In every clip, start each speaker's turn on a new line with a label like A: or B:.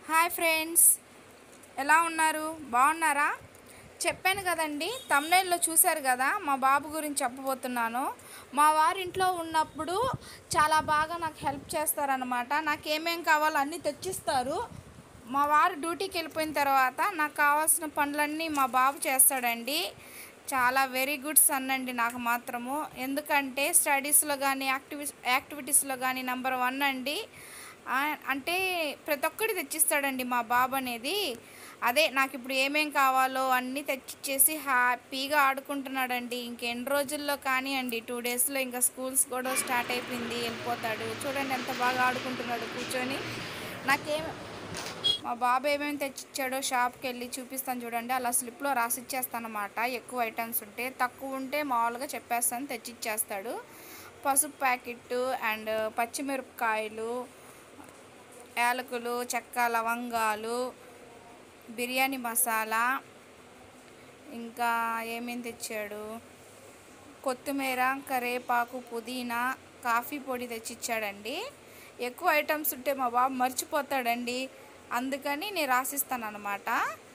A: hi friends ఎలా ఉన్నారు బాగున్నారా చెప్పాను కదండి తమిళలో చూశారు కదా మా బాబు గురించి చెప్పబోతున్నాను మా వారి ఇంట్లో ఉన్నప్పుడు చాలా బాగా నాకు హెల్ప్ చేస్తారనమాట నాకు ఏమేం కావాలో అన్నీ తెచ్చిస్తారు మా వారు డ్యూటీకి వెళ్ళిపోయిన తర్వాత నాకు కావాల్సిన పనులన్నీ మా బాబు చేస్తాడండి చాలా వెరీ గుడ్ సన్ అండి నాకు మాత్రము ఎందుకంటే స్టడీస్లో కానీ యాక్టివి యాక్టివిటీస్లో కానీ నెంబర్ వన్ అండి ఆ, అంటే ప్రతి ఒక్కటి తెచ్చిస్తాడండి మా బాబు అనేది అదే నాకు ఇప్పుడు ఏమేం కావాలో అన్నీ తెచ్చిచ్చేసి హ్యాపీగా ఆడుకుంటున్నాడండి ఇంకెన్ని రోజుల్లో కానీ అండి టూ డేస్లో ఇంకా స్కూల్స్ కూడా స్టార్ట్ అయిపోయింది వెళ్ళిపోతాడు చూడండి ఎంత బాగా ఆడుకుంటున్నాడు కూర్చొని నాకేం మా బాబు ఏమేమి తెచ్చిచ్చాడో షాప్కి వెళ్ళి చూపిస్తాను చూడండి అలా స్లిప్లో రాసిచ్చేస్తానమాట ఎక్కువ ఐటమ్స్ ఉంటే తక్కువ ఉంటే మామూలుగా చెప్పేస్తాను తెచ్చిచ్చేస్తాడు పసుపు ప్యాకెట్ అండ్ పచ్చిమిరపకాయలు యాలకులు చెక్క లవంగాలు బిర్యానీ మసాలా ఇంకా ఏమేమి తెచ్చాడు కొత్తిమీర కరేపాకు పుదీనా కాఫీ పొడి తెచ్చిచ్చాడండి ఎక్కువ ఐటమ్స్ ఉంటే మా బాబు మర్చిపోతాడండి అందుకని నేను రాసిస్తాను అనమాట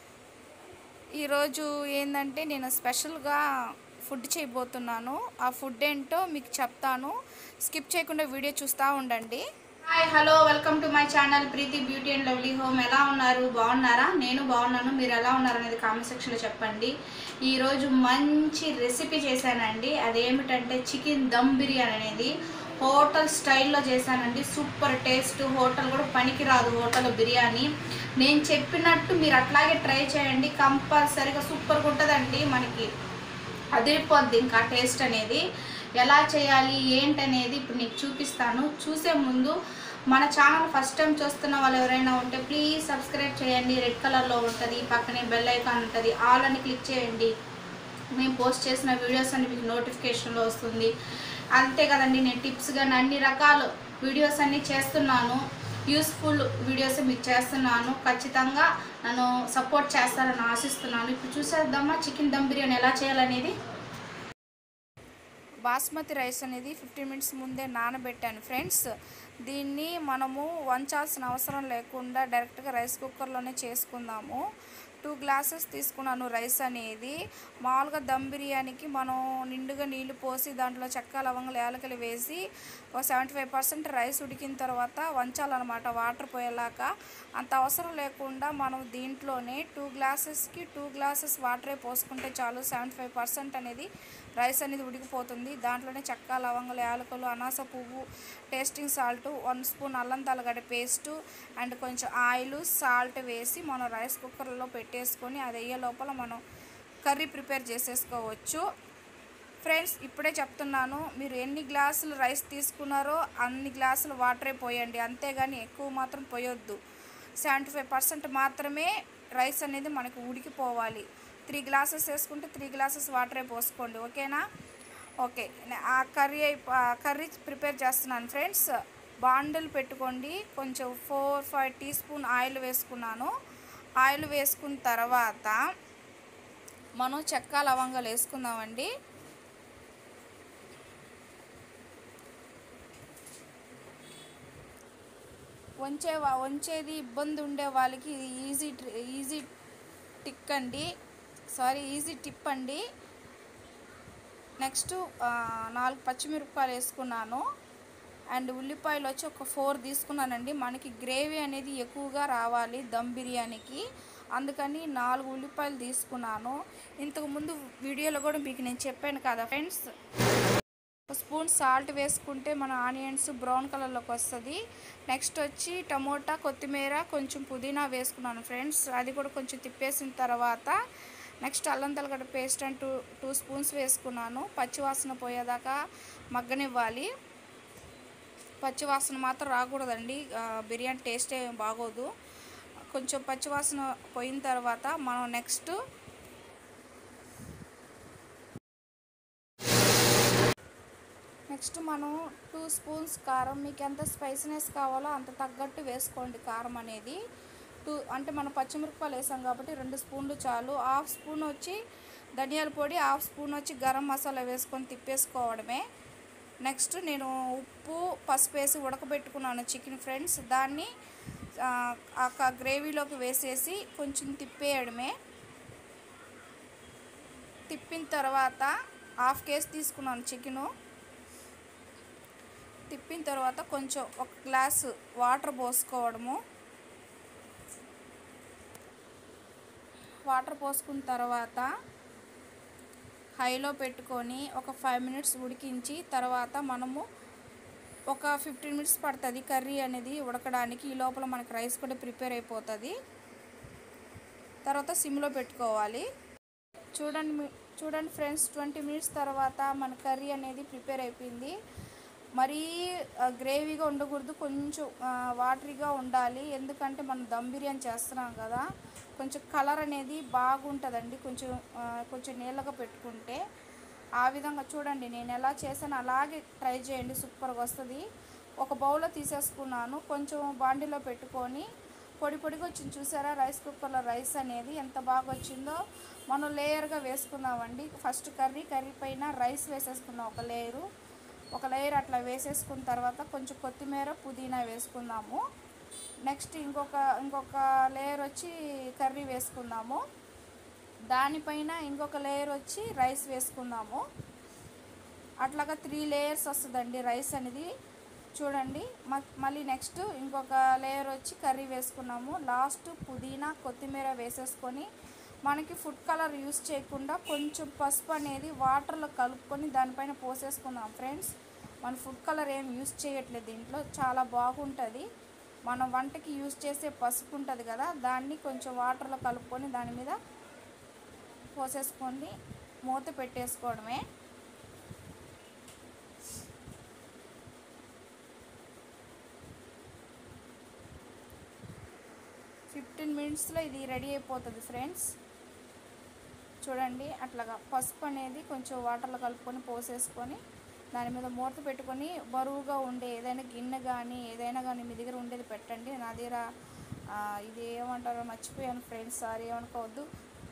A: ఈరోజు ఏంటంటే నేను స్పెషల్గా ఫుడ్ చేయబోతున్నాను ఆ ఫుడ్ ఏంటో మీకు చెప్తాను స్కిప్ చేయకుండా వీడియో చూస్తూ ఉండండి hi hello welcome to my channel Preethi beauty and lovely home ఎలా ఉన్నారు బాగున్నారా నేను బాగున్నాను మీరు ఎలా ఉన్నారు అనేది కామెంట్ సెక్షన్లో చెప్పండి ఈరోజు మంచి రెసిపీ చేశానండి అదేమిటంటే చికెన్ దమ్ బిర్యానీ అనేది హోటల్ స్టైల్లో చేశానండి సూపర్ టేస్ట్ హోటల్ కూడా పనికిరాదు హోటల్ బిర్యానీ నేను చెప్పినట్టు మీరు అట్లాగే ట్రై చేయండి కంపల్సరీగా సూపర్గా ఉంటుందండి మనకి అదిరిపోద్ది ఇంకా టేస్ట్ అనేది ఎలా చేయాలి ఏంటనేది ఇప్పుడు నీకు చూపిస్తాను చూసే ముందు మన ఛానల్ ఫస్ట్ టైం చూస్తున్న వాళ్ళు ఎవరైనా ఉంటే ప్లీజ్ సబ్స్క్రైబ్ చేయండి రెడ్ కలర్లో ఉంటుంది పక్కనే బెల్ ఐకాన్ ఉంటుంది ఆల్ అని క్లిక్ చేయండి మేము పోస్ట్ చేసిన వీడియోస్ అన్ని మీకు నోటిఫికేషన్లో వస్తుంది అంతే కదండి నేను టిప్స్ కానీ అన్ని రకాల వీడియోస్ అన్ని చేస్తున్నాను యూస్ఫుల్ వీడియోస్ మీకు చేస్తున్నాను ఖచ్చితంగా నన్ను సపోర్ట్ చేస్తారని ఆశిస్తున్నాను ఇప్పుడు చూసేద్దామా చికెన్ దమ్ బిర్యానీ ఎలా చేయాలనేది బాస్మతి రైస్ అనేది ఫిఫ్టీన్ మినిట్స్ ముందే నానబెట్టాను ఫ్రెండ్స్ దీన్ని మనము వంచాల్సిన అవసరం లేకుండా డైరెక్ట్గా రైస్ కుక్కర్లోనే చేసుకుందాము టూ గ్లాసెస్ తీసుకున్నాను రైస్ అనేది మామూలుగా దమ్ బిర్యానీకి మనం నిండుగా నీళ్లు పోసి దాంట్లో చెక్క లవంగలు యాలకలు వేసి ఒక సెవెంటీ ఫైవ్ పర్సెంట్ రైస్ ఉడికిన తర్వాత వంచాలన్నమాట వాటర్ పోయేలాగా అంత అవసరం లేకుండా మనం దీంట్లోనే టూ గ్లాసెస్కి టూ గ్లాసెస్ వాటరే పోసుకుంటే చాలు సెవెంటీ ఫైవ్ పర్సెంట్ అనేది రైస్ అనేది ఉడికిపోతుంది దాంట్లోనే చెక్క లవంగలు యాలకులు అనాస పువ్వు టేస్టింగ్ సాల్ట్ వన్ స్పూన్ అల్లం తలగడ్డ పేస్టు అండ్ కొంచెం ఆయిల్ సాల్ట్ వేసి మనం రైస్ కుక్కర్లో పెట్టేసుకొని అది అయ్యే లోపల మనం కర్రీ ప్రిపేర్ చేసేసుకోవచ్చు ఫ్రెండ్స్ ఇప్పుడే చెప్తున్నాను మీరు ఎన్ని గ్లాసులు రైస్ తీసుకున్నారో అన్ని గ్లాసులు వాటరే పోయండి అంతేగాని ఎక్కువ మాత్రం పోయొద్దు సెవెంటీ ఫైవ్ పర్సెంట్ మాత్రమే రైస్ అనేది మనకు ఉడికిపోవాలి త్రీ గ్లాసెస్ వేసుకుంటే త్రీ గ్లాసెస్ వాటరే పోసుకోండి ఓకేనా ఓకే నే- ఆ కర్రీ అయిపో ఆ కర్రీ ప్రిపేర్ చేస్తున్నాను ఫ్రెండ్స్ బాండిల్ పెట్టుకోండి కొంచెం four five teaspoon oil వేసుకున్నాను ఆయిల్ వేసుకున్న తర్వాత మనం చెక్క లవంగాలు వేసుకుందామండి వంచే వా- వంచేది ఇబ్బంది ఉండే వాళ్ళకి ఇది ఈజీ ట్రి- ఈజీ టిక్ అండి సారీ ఈజీ టిప్ అండి నెక్స్ట్ ఆ, నాలుగు పచ్చిమిరపకాయలు వేసుకున్నాను అండ్ ఉల్లిపాయలు వచ్చి ఒక ఫోర్ తీసుకున్నానండి మనకి గ్రేవీ అనేది ఎక్కువగా రావాలి దమ్ బిర్యానీకి అందుకని నాలుగు ఉల్లిపాయలు తీసుకున్నాను ఇంతకుముందు వీడియోలో కూడా మీకు నేను చెప్పాను కదా ఫ్రెండ్స్ ఒక స్పూన్ సాల్ట్ వేసుకుంటే మన ఆనియన్స్ బ్రౌన్ కలర్లోకి వస్తుంది నెక్స్ట్ వచ్చి టమోటా కొత్తిమీర కొంచెం పుదీనా వేసుకున్నాను ఫ్రెండ్స్ అది కూడా కొంచెం తిప్పేసిన తర్వాత నెక్స్ట్ అల్లం తెల్లగడ్డ paste and two two spoons వేసుకున్నాను పచ్చివాసన పోయేదాకా మగ్గనివ్వాలి పచ్చివాసన మాత్రం రాకూడదండి ఆ, బిర్యానీ టేస్ట్ ఏం బాగోదు కొంచెం పచ్చివాసన పోయిన తర్వాత మనం నెక్స్ట్ నెక్స్ట్ మనం టూ స్పూన్స్ కారం మీకు ఎంత స్పైసీనెస్ కావాలో అంత తగ్గట్టు వేసుకోండి కారం అనేది టూ అంటే మనం పచ్చిమిరపకాయలు వేసాం కాబట్టి రెండు స్పూన్లు చాలు హాఫ్ స్పూన్ వచ్చి ధనియాల పొడి హాఫ్ స్పూన్ వచ్చి గరం మసాలా వేసుకొని తిప్పేసుకోవడమే నెక్స్ట్ నేను ఉప్పు పసుపు వేసి ఉడకబెట్టుకున్నాను చికెన్ ఫ్రెండ్స్ దాన్ని ఆ, ఆ గ్రేవీలోకి వేసేసి కొంచెం తిప్పేయడమే తిప్పిన తర్వాత హాఫ్ కేజీ తీసుకున్నాను చికెను తిప్పిన తర్వాత కొంచెం ఒక గ్లాసు వాటర్ పోసుకోవడము వాటర్ పోసుకున్న తర్వాత హైలో పెట్టుకొని ఒక ఫైవ్ మినిట్స్ ఉడికించి తర్వాత మనము ఒక ఫిఫ్టీన్ మినిట్స్ పడుతుంది కర్రీ అనేది ఉడకడానికి ఈ లోపల మనకి రైస్ కూడా ప్రిపేర్ అయిపోతుంది తర్వాత సిమ్లో పెట్టుకోవాలి చూడండి మీ- చూడండి ఫ్రెండ్స్ ట్వంటీ మినిట్స్ తర్వాత మన కర్రీ అనేది ప్రిపేర్ అయిపోయింది మరీ ఆ, గ్రేవీగా ఉండకూడదు కొంచెం ఆ, వాటరీగా ఉండాలి ఎందుకంటే మనం దమ్ బిర్యానీ చేస్తున్నాం కదా కొంచెం కలర్ అనేది బాగుంటుందండి కొంచెం ఆ, కొంచెం నీళ్ళగా పెట్టుకుంటే ఆ విధంగా చూడండి నేను ఎలా చేశాను అలాగే ట్రై చేయండి సూపర్గా వస్తుంది ఒక బౌల్లో తీసేసుకున్నాను కొంచెం బాండీలో పెట్టుకొని పొడి పొడిగా వచ్చింది చూసారా రైస్ కుక్కర్లో రైస్ అనేది ఎంత బాగా వచ్చిందో మనం లేయర్గా వేసుకుందామండి ఫస్ట్ కర్రీ కర్రీ పైన రైస్ వేసేసుకుందాం ఒక లేయరు ఒక లేయర్ అట్లా వేసేసుకున్న తర్వాత కొంచెం కొత్తిమీర పుదీనా వేసుకుందాము నెక్స్ట్ ఇంకొక ఇంకొక లేయర్ వచ్చి కర్రీ వేసుకుందాము దానిపైన ఇంకొక లేయర్ వచ్చి రైస్ వేసుకుందాము అట్లాగా త్రీ లేయర్స్ వస్తుందండి రైస్ అనేది చూడండి మ- మళ్ళీ నెక్స్ట్ ఇంకొక లేయర్ వచ్చి కర్రీ వేసుకున్నాము లాస్ట్ పుదీనా కొత్తిమీర వేసేసుకొని మనకి ఫుడ్ కలర్ యూస్ చేయకుండా కొంచెం పసుపు అనేది వాటర్లో కలుపుకొని దానిపైన పోసేసుకుందాం ఫ్రెండ్స్ మన ఫుడ్ కలర్ ఏం యూస్ చేయట్లేదు దీంట్లో చాలా బాగుంటుంది మనం వంటకి యూస్ చేసే పసుపు ఉంటుంది కదా దాన్ని కొంచెం వాటర్లో కలుపుకొని దాని మీద పోసేసుకొని మూత పెట్టేసుకోవడమే ఫిఫ్టీన్ మినిట్స్లో ఇది రెడీ అయిపోతుంది ఫ్రెండ్స్ చూడండి అట్లాగా పసుపు అనేది కొంచెం వాటర్లో కలుపుకొని పోసేసుకొని దాని మీద మూత పెట్టుకొని బరువుగా ఉండే ఏదైనా గిన్నె కానీ ఏదైనా కానీ మీ దగ్గర ఉండేది పెట్టండి నా దగ్గర ఆ, ఇది ఏమంటారో మర్చిపోయాను ఫ్రెండ్స్ సారీ ఏమనుకోవద్దు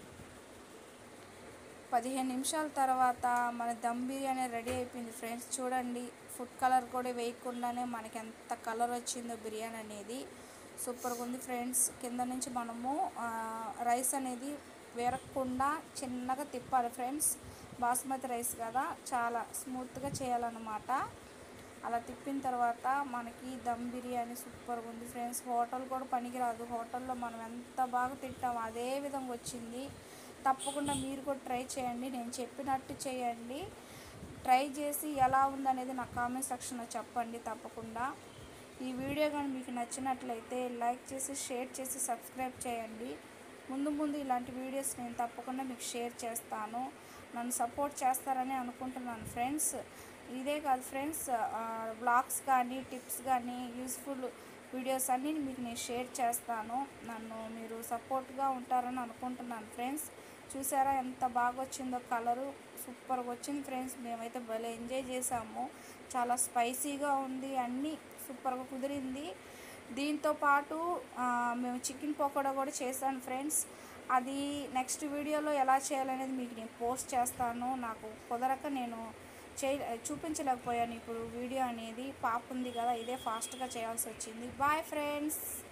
A: పదిహేను నిమిషాల తర్వాత మన దమ్ బిర్యానీ రెడీ అయిపోయింది ఫ్రెండ్స్ చూడండి ఫుడ్ కలర్ కూడా వేయకుండానే మనకి ఎంత కలర్ వచ్చిందో బిర్యానీ అనేది సూపర్గా ఉంది ఫ్రెండ్స్ కింద నుంచి మనము ఆ, రైస్ అనేది వేరకుండా చిన్నగా తిప్పాలి ఫ్రెండ్స్ బాస్మతి రైస్ కదా చాలా స్మూత్గా చేయాలన్నమాట అలా తిప్పిన తర్వాత మనకి దమ్ బిర్యానీ సూపర్గా ఉంది ఫ్రెండ్స్ హోటల్ కూడా పనికిరాదు హోటల్లో మనం ఎంత బాగా తింటామో అదే విధంగా వచ్చింది తప్పకుండా మీరు కూడా ట్రై చేయండి నేను చెప్పినట్టు చేయండి ట్రై చేసి ఎలా ఉందనేది నా కామెంట్ సెక్షన్లో చెప్పండి తప్పకుండా ఈ వీడియో కానీ మీకు నచ్చినట్లయితే లైక్ చేసి షేర్ చేసి సబ్స్క్రైబ్ చేయండి ముందు ముందు ఇలాంటి వీడియోస్ నేను తప్పకుండా మీకు షేర్ చేస్తాను నన్ను సపోర్ట్ చేస్తారని అనుకుంటున్నాను ఫ్రెండ్స్ ఇదే కాదు ఫ్రెండ్స్ బ్లాగ్స్ కానీ టిప్స్ కానీ యూస్ఫుల్ వీడియోస్ అన్నీ మీకు నేను షేర్ చేస్తాను నన్ను మీరు సపోర్ట్గా ఉంటారని అనుకుంటున్నాను ఫ్రెండ్స్ చూసారా ఎంత బాగా వచ్చిందో కలరు సూపర్గా వచ్చింది ఫ్రెండ్స్ మేమైతే భలే ఎంజాయ్ చేసాము చాలా స్పైసీగా ఉంది అన్నీ సూపర్గా కుదిరింది దీంతో పాటు ఆ, మేము చికెన్ పకోడా కూడా చేశాను ఫ్రెండ్స్ అది నెక్స్ట్ వీడియోలో ఎలా చేయాలనేది మీకు నేను పోస్ట్ చేస్తాను నాకు కుదరక నేను చే చూపించలేకపోయాను ఇప్పుడు వీడియో అనేది పాప ఉంది కదా ఇదే ఫాస్ట్గా చేయాల్సి వచ్చింది బాయ్ ఫ్రెండ్స్